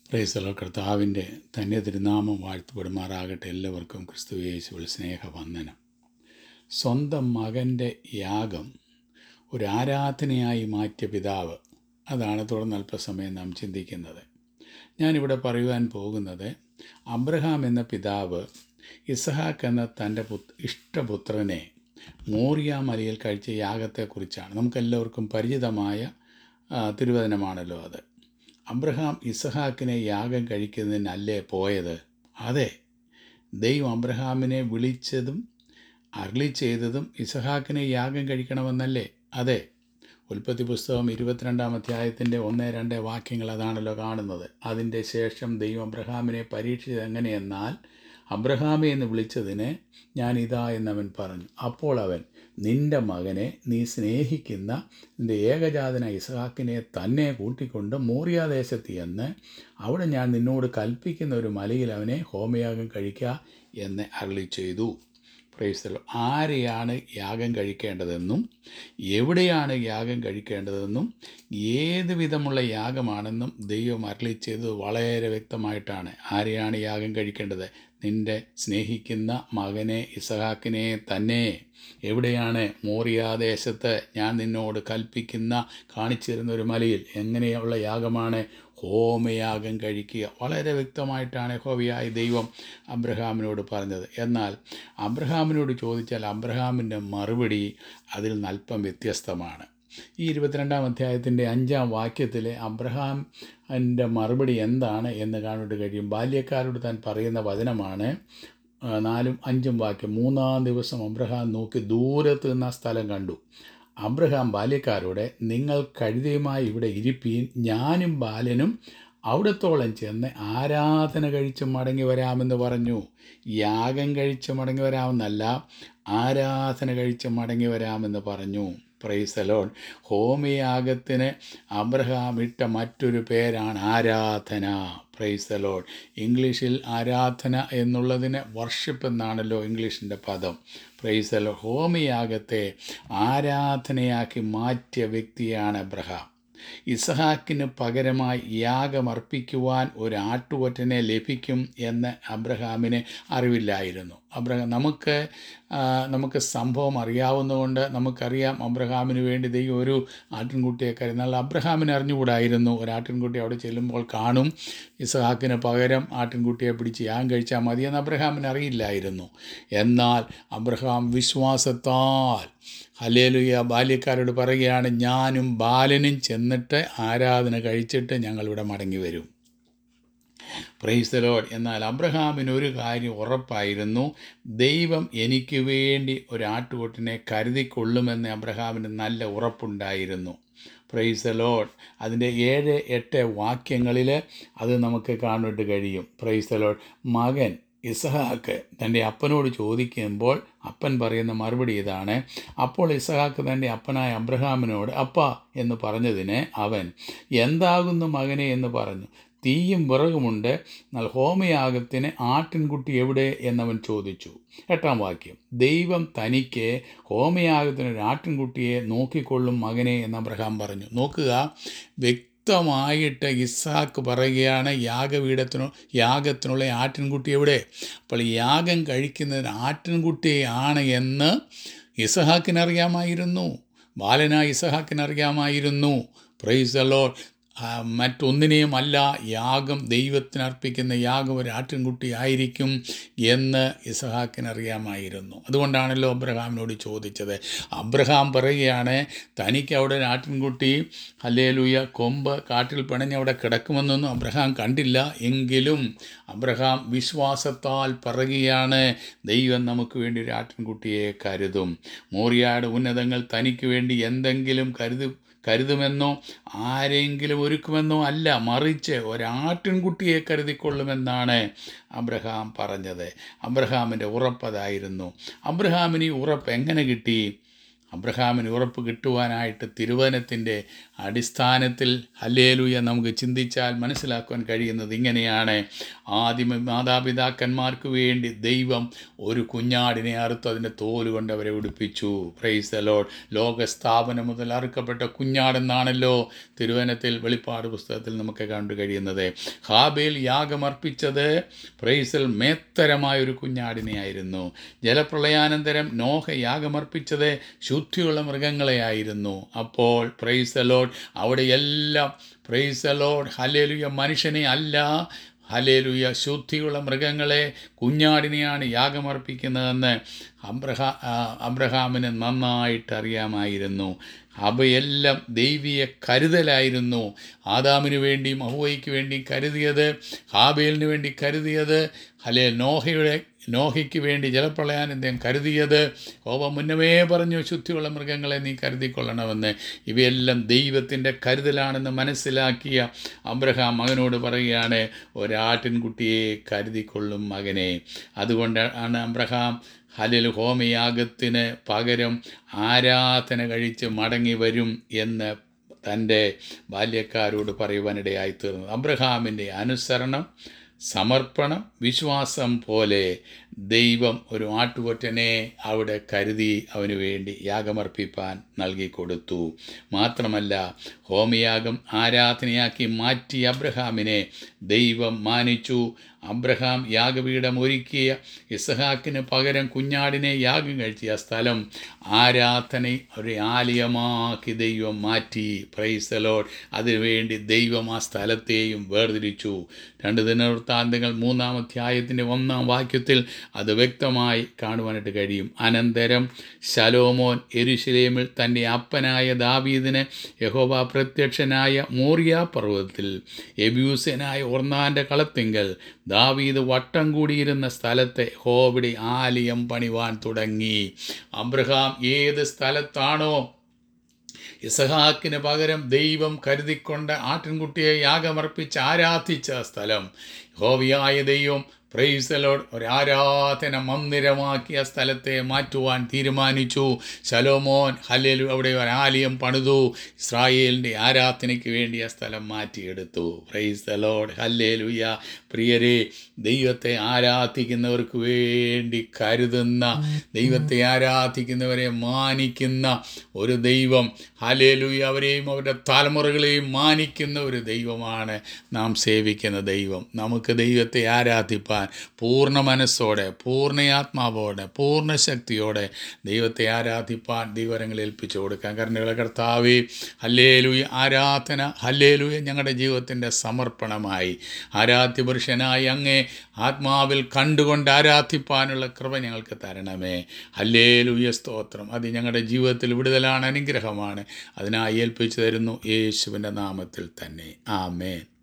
പ്രൈസലോ കർത്താവിൻ്റെ തന്നെ തിരുനാമം വാഴ്ത്തപ്പെടുമാറാകട്ടെ എല്ലാവർക്കും ക്രിസ്തു യേശുവിൽ സ്നേഹവന്ദനം സ്വന്തം മകൻ്റെ യാഗം ഒരു ആരാധനയായി മാറ്റിയ പിതാവ് അതാണ് തുടർന്ന് അല്പസമയം നാം ചിന്തിക്കുന്നത് ഞാനിവിടെ പറയുവാൻ പോകുന്നത് അബ്രഹാം എന്ന പിതാവ് ഇസഹാക്ക് എന്ന തൻ്റെ പുത് ഇഷ്ടപുത്രനെ മോറിയ മലയിൽ കഴിച്ച യാഗത്തെക്കുറിച്ചാണ് നമുക്കെല്ലാവർക്കും പരിചിതമായ ആ, തിരുവചനമാണല്ലോ അത് അബ്രഹാം ഇസഹാക്കിനെ യാഗം കഴിക്കുന്നതിനല്ലേ പോയത് അതെ ദൈവം അബ്രഹാമിനെ വിളിച്ചതും അരളി ചെയ്തതും ഇസഹാക്കിനെ യാഗം കഴിക്കണമെന്നല്ലേ അതെ ഉൽപ്പത്തി പുസ്തകം ഇരുപത്തിരണ്ടാം അധ്യായത്തിൻ്റെ ഒന്ന് രണ്ട് വാക്യങ്ങൾ അതാണല്ലോ കാണുന്നത് അതിൻ്റെ ശേഷം ദൈവം അബ്രഹാമിനെ പരീക്ഷിച്ചത് എങ്ങനെയെന്നാൽ അബ്രഹാമെ എന്ന് വിളിച്ചതിന് ഞാൻ ഇതാ എന്നവൻ പറഞ്ഞു അപ്പോൾ അവൻ നിന്റെ മകനെ നീ സ്നേഹിക്കുന്ന നിന്റെ ഏകജാതന ഇസഹാക്കിനെ തന്നെ കൂട്ടിക്കൊണ്ട് മോറിയാദേശത്ത് എന്ന് അവിടെ ഞാൻ നിന്നോട് കൽപ്പിക്കുന്ന ഒരു മലയിൽ അവനെ ഹോമയാഗം കഴിക്കുക എന്ന് അരളി ചെയ്തു പ്രൈസ്തലോ ആരെയാണ് യാഗം കഴിക്കേണ്ടതെന്നും എവിടെയാണ് യാഗം കഴിക്കേണ്ടതെന്നും ഏത് വിധമുള്ള യാഗമാണെന്നും ദൈവം അരളി ചെയ്തത് വളരെ വ്യക്തമായിട്ടാണ് ആരെയാണ് യാഗം കഴിക്കേണ്ടത് നിന്റെ സ്നേഹിക്കുന്ന മകനെ ഇസഹാക്കിനെ തന്നെ എവിടെയാണ് മോറിയാദേശത്ത് ഞാൻ നിന്നോട് കൽപ്പിക്കുന്ന കാണിച്ചു തരുന്ന ഒരു മലയിൽ എങ്ങനെയുള്ള യാഗമാണ് ഹോമയാഗം കഴിക്കുക വളരെ വ്യക്തമായിട്ടാണ് ഹോവിയായ ദൈവം അബ്രഹാമിനോട് പറഞ്ഞത് എന്നാൽ അബ്രഹാമിനോട് ചോദിച്ചാൽ അബ്രഹാമിൻ്റെ മറുപടി അതിൽ നിന്ന് അല്പം വ്യത്യസ്തമാണ് ഈ ഇരുപത്തിരണ്ടാം അധ്യായത്തിൻ്റെ അഞ്ചാം വാക്യത്തിൽ അബ്രഹാം എൻ്റെ മറുപടി എന്താണ് എന്ന് കാണുവാൻ കഴിയും ബാല്യക്കാരോട് താൻ പറയുന്ന വചനമാണ് ആ, നാലും അഞ്ചും വാക്യം മൂന്നാം ദിവസം അബ്രഹാം നോക്കി ദൂരത്ത് നിന്ന് ആ സ്ഥലം കണ്ടു അബ്രഹാം ബാല്യക്കാരോടെ നിങ്ങൾ കഴുതയുമായി ഇവിടെ ഇരിപ്പീൻ ഞാനും ബാലനും അവിടത്തോളം ചെന്ന് ആരാധന കഴിച്ച് മടങ്ങി വരാമെന്ന് പറഞ്ഞു യാഗം കഴിച്ച് മടങ്ങി വരാമെന്നല്ല ആരാധന കഴിച്ച് മടങ്ങി വരാമെന്ന് പറഞ്ഞു പ്രൈസലോൺ ഹോമയാഗത്തിന് അബ്രഹാം ഇട്ട മറ്റൊരു പേരാണ് ആരാധന പ്രൈസലോൺ ഇംഗ്ലീഷിൽ ആരാധന എന്നുള്ളതിന് വർഷിപ്പ് എന്നാണല്ലോ ഇംഗ്ലീഷിൻ്റെ പദം പ്രൈസലോ ഹോമയാഗത്തെ ആരാധനയാക്കി മാറ്റിയ വ്യക്തിയാണ് അബ്രഹാം ഇസഹാക്കിന് പകരമായി യാഗമർപ്പിക്കുവാൻ ഒരു ആട്ടുകൊറ്റനെ ലഭിക്കും എന്ന് അബ്രഹാമിന് അറിവില്ലായിരുന്നു അബ്രഹാം നമുക്ക് ആ, നമുക്ക് സംഭവം അറിയാവുന്നതുകൊണ്ട് നമുക്കറിയാം അബ്രഹാമിന് വേണ്ടി ദൈവം ഒരു ആട്ടിൻകുട്ടിയെ കരുതി എന്നാൽ അബ്രഹാമിന് അറിഞ്ഞുകൂടായിരുന്നു ഒരു ആട്ടിൻകുട്ടി അവിടെ ചെല്ലുമ്പോൾ കാണും ഇസഹാക്കിന് പകരം ആട്ടിൻകുട്ടിയെ പിടിച്ച് യാഗം കഴിച്ചാൽ മതിയെന്ന് അബ്രഹാമിന് അറിയില്ലായിരുന്നു എന്നാൽ അബ്രഹാം വിശ്വാസത്താൽ ഹലേലുയ ബാല്യക്കാരോട് പറയുകയാണ് ഞാനും ബാലനും ചെന്നിട്ട് ആരാധന കഴിച്ചിട്ട് ഞങ്ങളിവിടെ മടങ്ങി വരും പ്രൈസ് ദ ലോഡ് എന്നാൽ അബ്രഹാമിന് ഒരു കാര്യം ഉറപ്പായിരുന്നു ദൈവം എനിക്ക് വേണ്ടി ഒരു ആട്ടുകൊട്ടിനെ കരുതിക്കൊള്ളുമെന്ന് അബ്രഹാമിന് നല്ല ഉറപ്പുണ്ടായിരുന്നു പ്രൈസ് ദ ലോഡ് അതിൻ്റെ ഏഴ് എട്ട് വാക്യങ്ങളിൽ അത് നമുക്ക് കാണുവാൻ കഴിയും പ്രൈസ് ദ ലോഡ് മകൻ ഇസഹാക്ക് തൻ്റെ അപ്പനോട് ചോദിക്കുമ്പോൾ അപ്പൻ പറയുന്ന മറുപടി ഇതാണ് അപ്പോൾ ഇസഹാക്ക് തൻ്റെ അപ്പനായ അബ്രഹാമിനോട് അപ്പ എന്ന് പറഞ്ഞതിന് അവൻ എന്താകുന്നു മകനെ എന്ന് പറഞ്ഞു തീയും വിറകുമുണ്ട് എന്നാൽ ഹോമയാഗത്തിന് ആട്ടിൻകുട്ടി എവിടെ എന്നവൻ ചോദിച്ചു എട്ടാം വാക്യം ദൈവം തനിക്ക് ഹോമയാഗത്തിന് ഒരു ആട്ടിൻകുട്ടിയെ നോക്കിക്കൊള്ളും മകനെ എന്ന് അബ്രഹാം പറഞ്ഞു നോക്കുക വ്യക്തമായിട്ട് ഇസാക്ക് പറയുകയാണ് യാഗപീഠത്തിനോ യാഗത്തിനുള്ള ആട്ടിൻകുട്ടി എവിടെ അപ്പോൾ യാഗം കഴിക്കുന്നതിന് ആട്ടിൻകുട്ടിയാണ് എന്ന് ഇസഹാക്കിനറിയാമായിരുന്നു ബാലനായ ഇസഹാക്കിനറിയാമായിരുന്നു പ്രൈസ് ദ ലോർഡ് ആ, മറ്റൊന്നിനെയും അല്ല യാഗം ദൈവത്തിന് അർപ്പിക്കുന്ന യാഗം ഒരു ആട്ടിൻകുട്ടി ആയിരിക്കും എന്ന് ഇസഹാക്കിനറിയാമായിരുന്നു അതുകൊണ്ടാണല്ലോ അബ്രഹാമിനോട് ചോദിച്ചത് അബ്രഹാം പറയുകയാണ് തനിക്ക് അവിടെ ഒരു ആട്ടിൻകുട്ടി ഹല്ലേലൂയ കൊമ്പ് കാട്ടിൽ പിണഞ്ഞ് അവിടെ കിടക്കുമെന്നൊന്നും അബ്രഹാം കണ്ടില്ല എങ്കിലും അബ്രഹാം വിശ്വാസത്താൽ പറയുകയാണ് ദൈവം നമുക്ക് വേണ്ടി ഒരു ആട്ടിൻകുട്ടിയെ കരുതും മോറിയാട് ഉന്നതങ്ങൾ തനിക്ക് വേണ്ടി എന്തെങ്കിലും കരുതും കരുതുമെന്നോ ആരെങ്കിലും ഒരുക്കുമെന്നോ അല്ല മറിച്ച് ഒരാട്ടിൻകുട്ടിയെ കരുതിക്കൊള്ളുമെന്നാണ് അബ്രഹാം പറഞ്ഞത് അബ്രഹാമിൻ്റെ ഉറപ്പതായിരുന്നു അബ്രഹാമിന് ഈ ഉറപ്പ് എങ്ങനെ കിട്ടി അബ്രഹാമിന് ഉറപ്പ് കിട്ടുവാനായിട്ട് തിരുവനത്തിൻ്റെ അടിസ്ഥാനത്തിൽ ഹല്ലേലൂയ നമുക്ക് ചിന്തിച്ചാൽ മനസ്സിലാക്കുവാൻ കഴിയുന്നത് ഇങ്ങനെയാണ് ആദ്യമ മാതാപിതാക്കന്മാർക്ക് വേണ്ടി ദൈവം ഒരു കുഞ്ഞാടിനെ അറുത്ത് അതിൻ്റെ തോല് കൊണ്ട് അവരെ ഉടുപ്പിച്ചു പ്രൈസ് അലോഡ് ലോകസ്ഥാപനം മുതൽ അറുക്കപ്പെട്ട കുഞ്ഞാടെന്നാണല്ലോ തിരുവനത്തിൽ വെളിപ്പാട് പുസ്തകത്തിൽ നമുക്ക് കണ്ടു കഴിയുന്നത് ഹാബേൽ യാഗമർപ്പിച്ചത് പ്രൈസൽ മേത്തരമായ ഒരു കുഞ്ഞാടിനെയായിരുന്നു ജലപ്രളയാനന്തരം നോഹ യാഗമർപ്പിച്ചത് ശുദ്ധിയുള്ള മൃഗങ്ങളെയായിരുന്നു അപ്പോൾ പ്രൈസ് അലോഡ് അവിടെയെല്ലാം പ്രൈസ് അലോഡ് ഹലേലുയ മനുഷ്യനെ അല്ല ഹലേലുയ ശുദ്ധിയുള്ള മൃഗങ്ങളെ കുഞ്ഞാടിനെയാണ് യാഗമർപ്പിക്കുന്നതെന്ന് അബ്രഹാ ആ, അബ്രഹാമിന് നന്നായിട്ട് അറിയാമായിരുന്നു അവയെല്ലാം ദൈവീയ കരുതലായിരുന്നു ആദാമിന് വേണ്ടിയും അഹുവയ്ക്ക് വേണ്ടിയും കരുതിയത് ഹാബേലിന് വേണ്ടി കരുതിയത് ഹലേ നോഹയുടെ നോഹയ്ക്ക് വേണ്ടി ജലപ്രളയാനന്ദം കരുതിയത് ഓവ മുന്നമേ പറഞ്ഞു ശുദ്ധിയുള്ള മൃഗങ്ങളെ നീ കരുതിക്കൊള്ളണമെന്ന് ഇവയെല്ലാം ദൈവത്തിൻ്റെ കരുതലാണെന്ന് മനസ്സിലാക്കിയ അബ്രഹാം മകനോട് പറയുകയാണ് ഒരാട്ടിൻകുട്ടിയെ കരുതിക്കൊള്ളും മകനെ അതുകൊണ്ടാണ് അബ്രഹാം ഹലിൽ ഹോമയാഗത്തിന് പകരം ആരാധന കഴിച്ച് മടങ്ങി വരും എന്ന് തൻ്റെ ബാല്യക്കാരോട് പറയുവാനിടയായി തീർന്നത് അബ്രഹാമിൻ്റെ അനുസരണം സമർപ്പണം വിശ്വാസം പോലെ ദൈവം ഒരു ആട്ടുകൊറ്റനെ അവിടെ കരുതി അവന് വേണ്ടി യാഗമർപ്പിപ്പാൻ നൽകിക്കൊടുത്തു മാത്രമല്ല ഹോമയാഗം ആരാധനയാക്കി മാറ്റി അബ്രഹാമിനെ ദൈവം മാനിച്ചു അബ്രഹാം യാഗപീഠം ഒരുക്കിയ ഇസഹാക്കിന് പകരം കുഞ്ഞാടിനെ യാഗം കഴിച്ച സ്ഥലം ആരാധന ഒരു ആലയമാക്കി ദൈവം മാറ്റി പ്രൈസലോഡ് അതിനുവേണ്ടി ദൈവം ആ സ്ഥലത്തെയും വേർതിരിച്ചു രണ്ട് ദിനവൃത്താന്തങ്ങൾ മൂന്നാം അധ്യായത്തിൻ്റെ ഒന്നാം വാക്യത്തിൽ അത് വ്യക്തമായി കാണുവാനായിട്ട് കഴിയും അനന്തരം ശലോമോൻ എരുശലേമിൽ തൻ്റെ അപ്പനായ ദാവീദിന് യഹോവ പ്രത്യക്ഷനായ മോറിയ പർവ്വതത്തിൽ എബ്യൂസനായ ഒർന്നാൻ്റെ കളത്തിങ്കൽ ദാവീദ് വട്ടം കൂടിയിരുന്ന സ്ഥലത്തെ ഹോബിടി ആലയം പണിവാൻ തുടങ്ങി അബ്രഹാം ഏത് സ്ഥലത്താണോ ഇസഹാക്കിന് പകരം ദൈവം കരുതിക്കൊണ്ട് ആട്ടിൻകുട്ടിയെ യാഗമർപ്പിച്ച് ആരാധിച്ച സ്ഥലം ഹോവിയായ ദൈവം പ്രൈസലോട് ഒരു ആരാധന മന്ദിരമാക്കിയ സ്ഥലത്തെ മാറ്റുവാൻ തീരുമാനിച്ചു ശലോമോൻ ഹല്ലേലു അവിടെ ഒരു ആലയം പണിതു ഇസ്രായേലിൻ്റെ ആരാധനയ്ക്ക് വേണ്ടി ആ സ്ഥലം മാറ്റിയെടുത്തു പ്രൈസലോഡ് ഹല്ലേലുയ പ്രിയരെ ദൈവത്തെ ആരാധിക്കുന്നവർക്ക് വേണ്ടി കരുതുന്ന ദൈവത്തെ ആരാധിക്കുന്നവരെ മാനിക്കുന്ന ഒരു ദൈവം ഹലേലുയ അവരെയും അവരുടെ തലമുറകളെയും മാനിക്കുന്ന ഒരു ദൈവമാണ് നാം സേവിക്കുന്ന ദൈവം നമുക്ക് ദൈവത്തെ ആരാധിപ്പാൻ പൂർണ്ണ മനസ്സോടെ പൂർണ്ണയാത്മാവോടെ പൂർണ്ണ ശക്തിയോടെ ദൈവത്തെ ആരാധിപ്പാൻ ദൈവരങ്ങൾ ഏൽപ്പിച്ചു കൊടുക്കാം കരുണകളെ കർത്താവേ ഹല്ലേലൂയ ആരാധന ഹല്ലേലൂയ ഞങ്ങളുടെ ജീവിതത്തിൻ്റെ സമർപ്പണമായി ആരാധ്യപുരുഷനായി അങ്ങേ ആത്മാവിൽ കണ്ടുകൊണ്ട് ആരാധിപ്പാനുള്ള കൃപ ഞങ്ങൾക്ക് തരണമേ ഹല്ലേലൂയ സ്തോത്രം അത് ഞങ്ങളുടെ ജീവിതത്തിൽ വിടുതലാണ് അനുഗ്രഹമാണ് അതിനായി ഏൽപ്പിച്ചു തരുന്നു യേശുവിൻ്റെ നാമത്തിൽ തന്നെ ആമേൻ